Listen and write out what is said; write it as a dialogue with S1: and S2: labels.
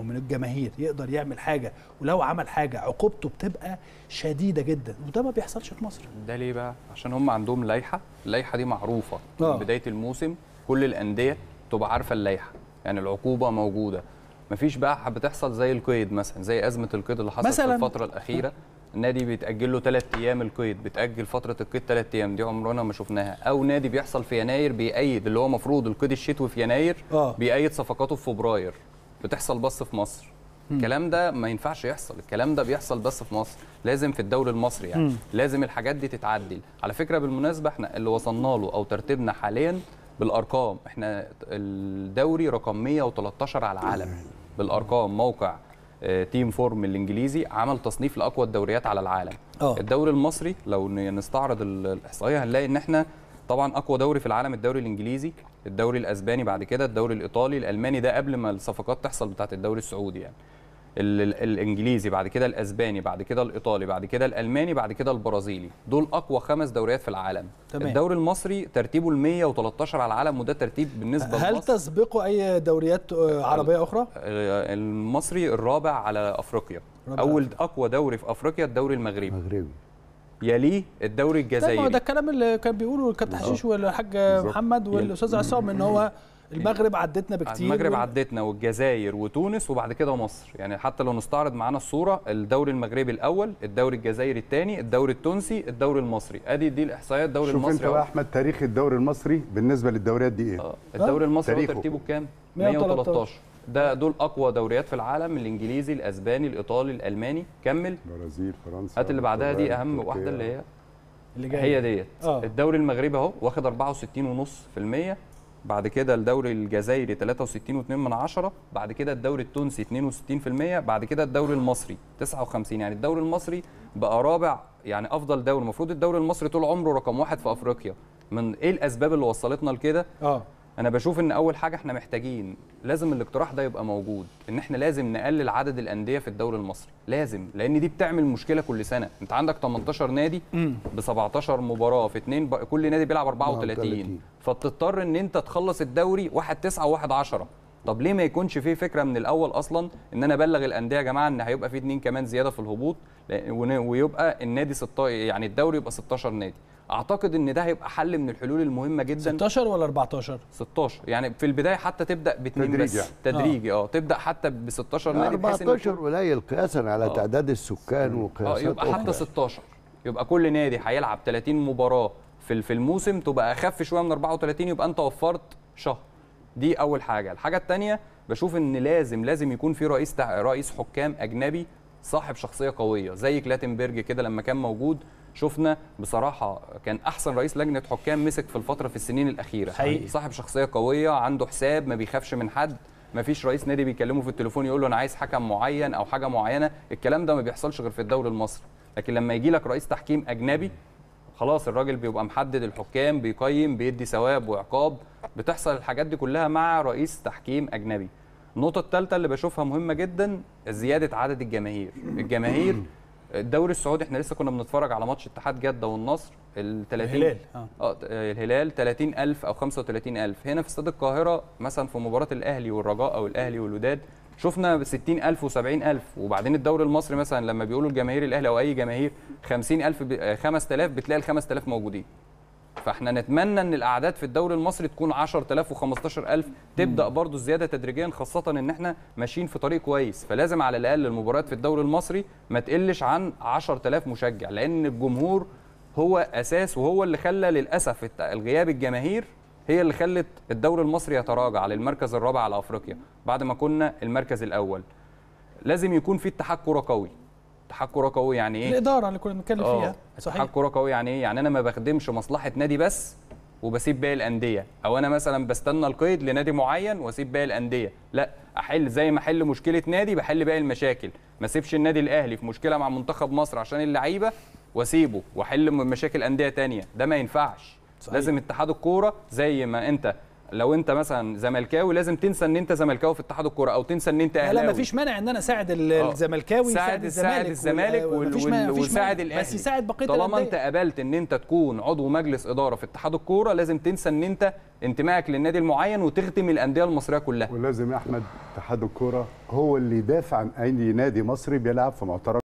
S1: من الجماهير يقدر يعمل حاجه ولو عمل حاجه عقوبته بتبقى شديده جدا وده ما بيحصلش في مصر
S2: ده ليه بقى؟ عشان هم عندهم لائحه، اللائحه دي معروفه
S1: آه.
S2: من بدايه الموسم كل الانديه تبقى عارفه اللائحه، يعني العقوبه موجوده. مفيش بقى بتحصل زي القيد مثلا، زي ازمه القيد اللي حصلت
S1: مثلاً.
S2: في الفتره الاخيره النادي بيتاجل له ثلاث ايام القيد، بتاجل فتره القيد ثلاث ايام دي عمرنا ما شفناها، او نادي بيحصل في يناير بيأيد اللي هو المفروض القيد الشتوي في يناير
S1: آه.
S2: بيأيد صفقاته في فبراير. بتحصل بس في مصر. الكلام ده ما ينفعش يحصل الكلام ده بيحصل بس في مصر لازم في الدوري المصري يعني
S1: مم.
S2: لازم الحاجات دي تتعدل على فكره بالمناسبه احنا اللي وصلنا له او ترتيبنا حاليا بالارقام احنا الدوري رقم 113 على العالم بالارقام موقع آه، تيم فورم الانجليزي عمل تصنيف لاقوى الدوريات على العالم
S1: آه.
S2: الدوري المصري لو ن- نستعرض ال- الاحصائيه هنلاقي ان احنا طبعا اقوى دوري في العالم الدوري الانجليزي الدوري الاسباني بعد كده الدوري الايطالي الالماني ده قبل ما الصفقات تحصل بتاعه الدوري السعودي يعني ال- ال- الانجليزي بعد كده الاسباني بعد كده الايطالي بعد كده الالماني بعد كده البرازيلي دول اقوى خمس دوريات في العالم
S1: تمام.
S2: الدوري المصري ترتيبه ال 113 على العالم وده ترتيب بالنسبه
S1: هل
S2: لمصر
S1: تسبقه اي دوريات آه، عربيه اخرى
S2: آه، المصري الرابع على افريقيا
S1: رابع
S2: اول اقوى دوري في افريقيا الدوري المغربي
S3: مغربي
S2: يليه الدوري
S1: طيب ما هو
S2: الجزائري
S1: ده الكلام اللي كان بيقوله الكابتن حشيش والحاج
S3: بالظبط.
S1: محمد والاستاذ عصام ان هو المغرب عدتنا بكتير
S2: المغرب
S1: وال-
S2: عدتنا والجزائر وتونس وبعد كده مصر يعني حتى لو نستعرض معانا الصوره الدوري المغربي الاول الدوري الجزائري الثاني الدوري التونسي الدوري المصري ادي دي الاحصائيات الدوري
S3: شوف انت
S2: المصري
S3: بقى
S2: أهو.
S3: احمد تاريخ الدوري المصري بالنسبه للدوريات دي ايه؟
S2: آه، الدوري المصري هو
S3: تاريخه.
S2: ترتيبه كام
S1: 113.
S2: 113 ده دول اقوى دوريات في العالم الانجليزي الاسباني الايطالي الالماني كمل
S3: برازيل فرنسا
S2: هات اللي بعدها دي
S3: البرتغال،
S2: اهم
S3: تركيا.
S2: واحده اللي هي
S1: اللي جاي
S2: هي ديت
S1: آه.
S2: الدوري المغربي اهو واخد 64.5% بعد كده الدوري الجزائري 63.2 من عشرة بعد كده الدوري التونسي 62% بعد كده الدوري المصري 59 يعني الدوري المصري بقى رابع يعني افضل دوري المفروض الدوري المصري طول عمره رقم واحد في افريقيا من ايه الاسباب اللي وصلتنا لكده
S1: اه
S2: انا بشوف ان اول حاجه احنا محتاجين لازم الاقتراح ده يبقى موجود ان احنا لازم نقلل عدد الانديه في الدوري المصري لازم لان دي بتعمل مشكله كل سنه انت عندك 18 نادي ب 17 مباراه في اتنين ب... كل نادي بيلعب 34
S3: 34.
S2: فبتضطر ان انت تخلص الدوري 1 9 و1 10 طب ليه ما يكونش فيه فكره من الاول اصلا ان انا ابلغ الانديه يا جماعه ان هيبقى في اتنين كمان زياده في الهبوط لأ- ون- ويبقى النادي 16 يعني الدوري يبقى 16 نادي اعتقد ان ده هيبقى حل من الحلول المهمه جدا
S1: 16 ولا 14
S2: 16 يعني في البدايه حتى تبدا باثنين
S3: تدريج
S2: بس
S3: يعني.
S2: تدريجي اه تبدا حتى ب 16 نادي بحيث إن
S3: 14
S2: يكون-
S3: قليل قياسا على
S2: آه.
S3: تعداد السكان
S2: اه
S3: وقياسات
S2: يبقى حتى
S3: أخرى.
S2: 16 يبقى كل نادي هيلعب 30 مباراه في في الموسم تبقى اخف شويه من 34 يبقى انت وفرت شهر دي اول حاجه الحاجه الثانيه بشوف ان لازم لازم يكون في رئيس تع... رئيس حكام اجنبي صاحب شخصيه قويه زي كلاتنبرج كده لما كان موجود شفنا بصراحه كان احسن رئيس لجنه حكام مسك في الفتره في السنين الاخيره
S1: حقيقي.
S2: صاحب شخصيه قويه عنده حساب ما بيخافش من حد ما فيش رئيس نادي بيكلمه في التليفون يقول له انا عايز حكم معين او حاجه معينه الكلام ده ما بيحصلش غير في الدوري المصري لكن لما يجي لك رئيس تحكيم اجنبي خلاص الراجل بيبقى محدد الحكام بيقيم بيدي ثواب وعقاب بتحصل الحاجات دي كلها مع رئيس تحكيم اجنبي النقطه الثالثه اللي بشوفها مهمه جدا زياده عدد الجماهير الجماهير الدوري السعودي احنا لسه كنا بنتفرج على ماتش اتحاد جده والنصر ال 30
S1: الهلال اه
S2: اه الهلال 30000 او 35000 هنا في استاد القاهره مثلا في مباراه الاهلي والرجاء او الاهلي والوداد شفنا 60000 و70000 وبعدين الدوري المصري مثلا لما بيقولوا الجماهير الاهلي او اي جماهير 50000 ب- آه، 5000 بتلاقي ال 5000 موجودين فاحنا نتمنى ان الاعداد في الدوري المصري تكون 10000 و15000 تبدا برضو الزياده تدريجيا خاصه ان احنا ماشيين في طريق كويس فلازم على الاقل المباريات في الدوري المصري ما تقلش عن 10000 مشجع لان الجمهور هو اساس وهو اللي خلى للاسف الت- الغياب الجماهير هي اللي خلت الدوري المصري يتراجع للمركز الرابع على افريقيا بعد ما كنا المركز الاول لازم يكون في اتحاد كره قوي اتحاد كره قوي يعني ايه
S1: الاداره اللي كنا بنتكلم
S2: اه
S1: فيها
S2: اتحاد
S1: صحيح
S2: كوره قوي يعني ايه يعني انا ما بخدمش مصلحه نادي بس وبسيب باقي الانديه او انا مثلا بستنى القيد لنادي معين واسيب باقي الانديه لا احل زي ما احل مشكله نادي بحل باقي المشاكل ما اسيبش النادي الاهلي في مشكله مع منتخب مصر عشان اللعيبه واسيبه واحل م- مشاكل انديه تانية ده ما ينفعش
S1: صحيح.
S2: لازم اتحاد الكوره زي ما انت لو انت مثلا زملكاوي لازم تنسى ان انت زملكاوي في اتحاد الكوره او تنسى ان انت
S1: لا
S2: اهلاوي
S1: لا مفيش مانع ان انا اساعد ال-
S2: آه.
S1: الزملكاوي
S2: ساعد
S1: يساعد
S2: ساعد الزمالك وال-
S1: مفيش
S2: وال-
S1: مانع- مفيش
S2: وساعد
S1: مانع.
S2: الاهلي
S1: بس يساعد بقيه
S2: طالما
S1: الأندية.
S2: انت قبلت ان انت تكون عضو مجلس اداره في اتحاد الكوره لازم تنسى ان انت انتمائك للنادي المعين وتخدم الانديه المصريه كلها
S3: ولازم يا احمد اتحاد الكوره هو اللي يدافع عن اي نادي مصري بيلعب في معترك